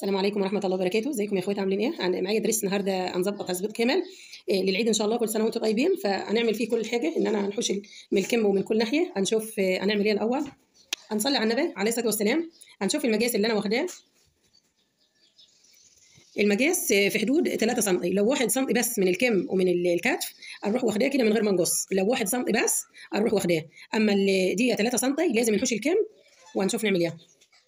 السلام عليكم ورحمة الله وبركاته، ازيكم يا اخواتي عاملين ايه؟ عن- معايا درس النهارده هنظبط تظبيط كامل إيه للعيد ان شاء الله كل سنة وانتم طيبين فهنعمل فيه كل حاجة ان انا هنحوش من الكم ومن كل ناحية هنشوف إيه هنعمل ايه الأول هنصلي على النبي عليه الصلاة والسلام هنشوف المقاس اللي انا واخداه المقاس في حدود 3 سم لو 1 سم بس من الكم ومن ال- الكتف اروح واخداه كده من غير ما نقص لو 1 سم بس اروح واخداه اما ال- دي 3 سم لازم نحوش الكم وهنشوف نعمل ايه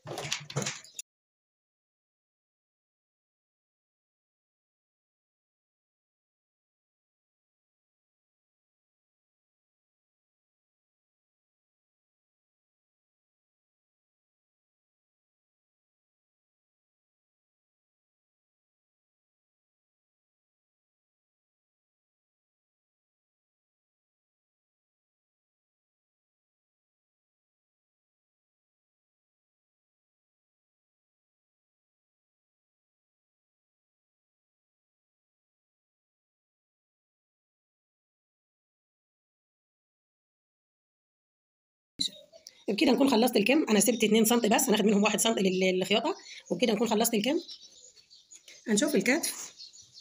بكده نكون خلصت الكم انا سبت 2 سم بس هناخد منهم 1 سم لل- للخياطه وبكده نكون خلصت الكم هنشوف الكتف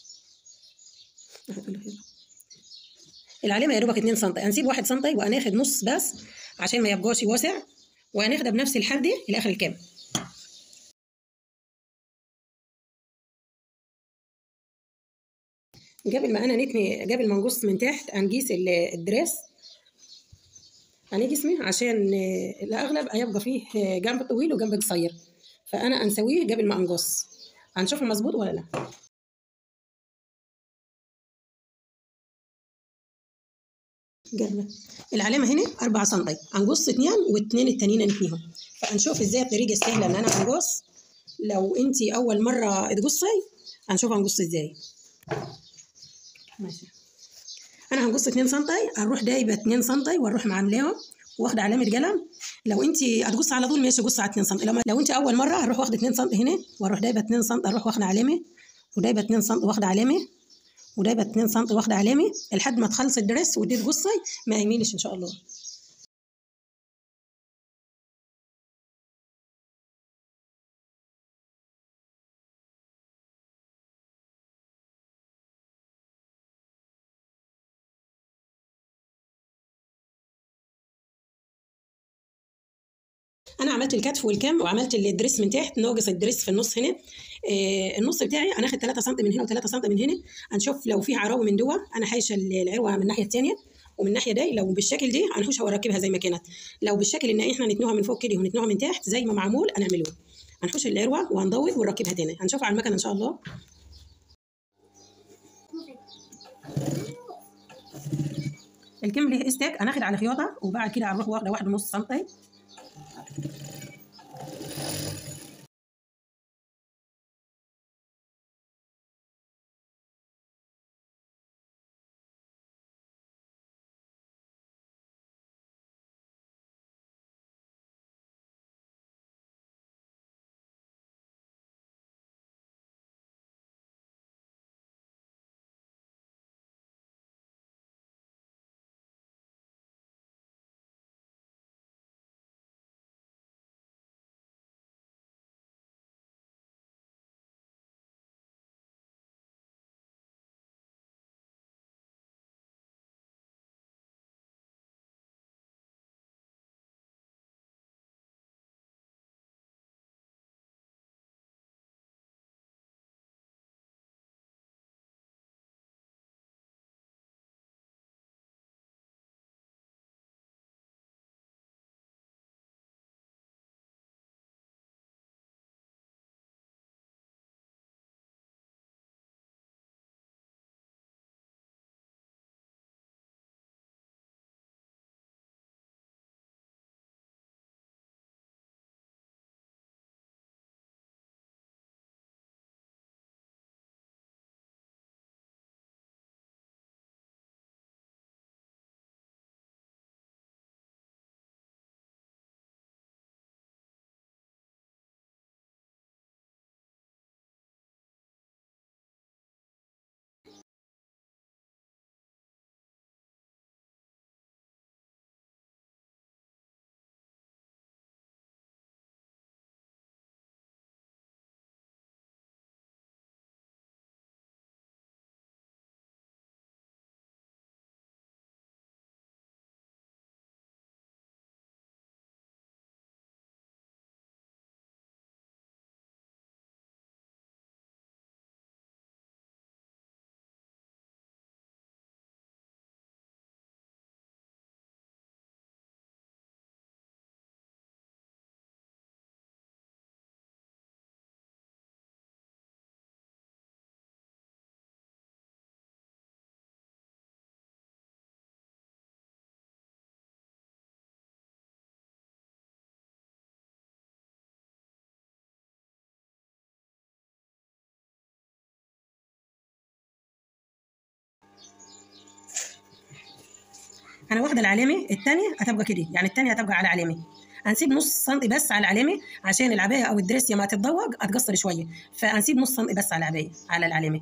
العلامه يا دوبك 2 سم هنسيب 1 سم وهناخد نص بس عشان ما يبقاش واسع وهناخدها بنفس الحد لاخر الكم قبل ما انا نتني قبل ما نقص من تحت هنقيس ال- الدريس يعني جسمي عشان آه، الاغلب هيبقى فيه آه، جنب طويل وجنب قصير فانا هنسويه قبل ما انقص هنشوفه مظبوط ولا لا جنب العلامه هنا 4 سم هنقص اتنين والاتنين التانيين نتنيهم فهنشوف ازاي الطريقه السهله ان انا هنقص لو انت اول مره تقصي هنشوف هنقص ازاي ماشي انا هنقص 2 سم هنروح دايبه 2 سم واروح معاملاهم واخده علامه قلم لو انت هتقص على طول ماشي قص على 2 سم لو, لو انت اول مره هروح واخده 2 سم هنا واروح دايبه 2 سم اروح واخده علامه ودايبه 2 سم واخده علامه ودايبه 2 سم واخده علامه لحد ما تخلص الدرس ودي تقصي ما يميلش ان شاء الله انا عملت الكتف والكم وعملت الدريس من تحت ناقص الدريس في النص هنا آه النص بتاعي هناخد 3 سم من هنا و3 سم من هنا هنشوف لو في عراوه من جوه انا حايشه العروه من الناحيه الثانيه ومن الناحيه دي لو بالشكل دي هنحوشها واركبها زي ما كانت لو بالشكل ان احنا نتنوها من فوق كده ونتنوها من تحت زي ما معمول هنعمله هنحوش العروه وهنضوي ونركبها تاني هنشوفها على المكنه ان شاء الله الكم ليه استك هناخد على خياطه وبعد كده هنروح واخده واحد ونص سم انا واخده العلامه الثانيه هتبقى كده يعني الثانيه هتبقى على علامه هنسيب نص سنتي بس على العلامه عشان العبايه او الدريس يا ما تتضوج هتقصر شويه فهنسيب نص سنتي بس على العبايه على العلامه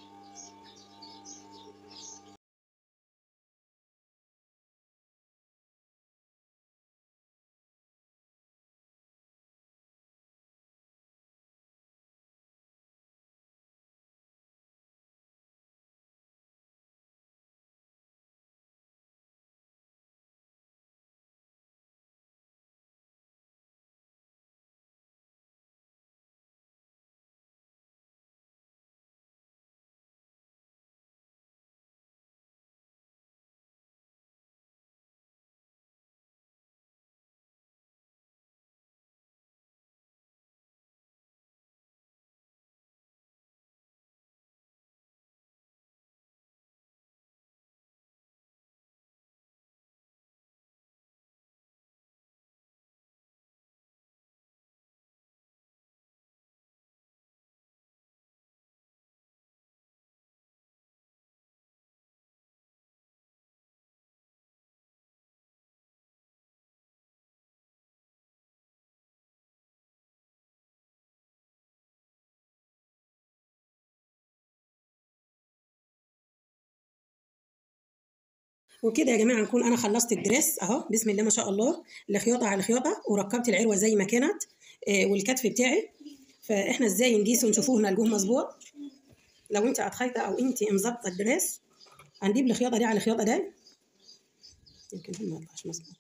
وكده يا جماعه نكون انا خلصت الدريس اهو بسم الله ما شاء الله الخياطه على الخياطه وركبت العروه زي ما كانت آه والكتف بتاعي فاحنا ازاي نقيس ونشوفوه نلقوه مظبوط لو انت هتخيطه او انت مظبطه الدريس هنجيب الخياطه دي على الخياطه دي يمكن هم ما يطلعش مظبوط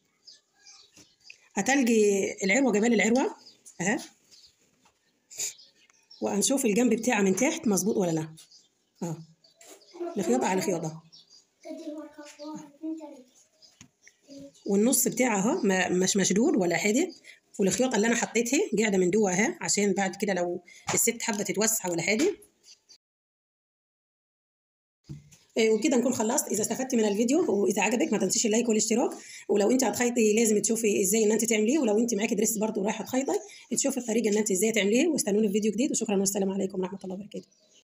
هتلقي العروه جبال العروه اهي وهنشوف الجنب بتاعها من تحت مظبوط ولا لا اه الخياطه على خياطه والنص بتاعها اهو ما- مش مشدود ولا حاجه والخياطه اللي انا حطيتها قاعده من جوه اهي عشان بعد كده لو الست حابه تتوسع ولا حاجه إيه، وكده نكون خلصت اذا استفدت من الفيديو واذا عجبك ما تنسيش اللايك والاشتراك ولو انت هتخيطي لازم تشوفي ازاي ان انت تعمليه ولو انت معاكي دريس برضه ورايحه تخيطي تشوفي الطريقه ان انت ازاي تعمليه واستنوني في فيديو جديد وشكرا والسلام عليكم ورحمه الله وبركاته